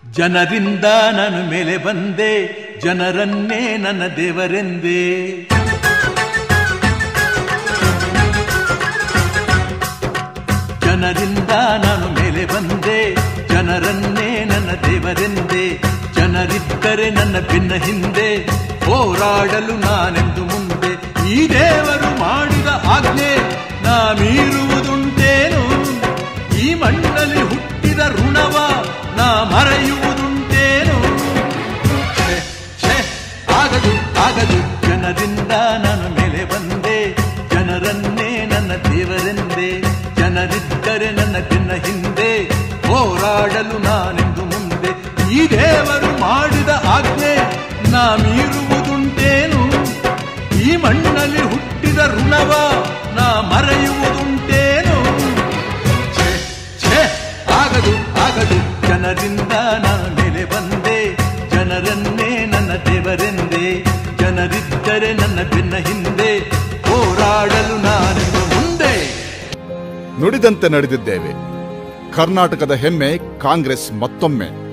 ಜನರಿಂದ ನಾನು ಮೇಲೆ ಬಂದೆ ಜನರನ್ನೇ ನನ್ನ ದೇವರೆಂದೇ ಜನರಿಂದ ನಾನು ಮೇಲೆ ಬಂದೆ ಜನರನ್ನೇ ನನ್ನ ದೇವರೆಂದೆ ಜನರಿದ್ದರೆ ನನ್ನ ಬೆನ್ನ ಹಿಂದೆ ಹೋರಾಡಲು ನಾನೆಂದು ಮುಂದೆ ಈ ದೇವರು ಮಾಡಿದ ಆಜ್ಞೆ ನಾ ಮೀರುವುದುಂಟೇನು ಈ ಮಣ್ಣಲ್ಲಿ ಹುಟ್ಟಿದ ಋಣವ ನಾ ಮರೆಯುವುದುಂಟೇನು ಛೆ, ಛೆ, ಆಗದು ಆಗದು ಜನರಿಂದ ನಾನು ಮೇಲೆ ಬಂದೆ ಜನರನ್ನೇ ನನ್ನ ದೇವರೆಂದೆ ಜನರಿದ್ದರೆ ನನ್ನ ಬೆನ್ನ ಹಿಂದೆ ಹೋರಾಡಲು ನಾನೆಂದು ಮುಂದೆ ಈ ದೇವರು ಮಾಡಿದ ಆಜ್ಞೆ ನಾ ಮೀರುವುದುಂಟೇನು ಈ ಮಣ್ಣಲ್ಲಿ ಹುಟ್ಟಿದ ಋಣವ ನಾ ಮರೆಯುವುದುಂಟೇನು ಛೆ, ಛೆ, ಆಗದು ಆಗದು ಜನರಿಂದ ನಾನು ಮೇಲೆ ಬಂದೆ ಜನರನ್ನೇ ನನ್ನ ದೇವರೆಂದೆ ಜನರಿದ್ದರೆ ನನ್ನ ಬೆನ್ನ ಹಿಂದೆ ಹೋರಾಡಲು ನಾನೆಂದು ಮುಂದೆ ನುಡಿದಂತೆ ನಡೆದಿದ್ದೇವೆ ಕರ್ನಾಟಕದ ಹೆಮ್ಮೆ ಕಾಂಗ್ರೆಸ್ ಮತ್ತೊಮ್ಮೆ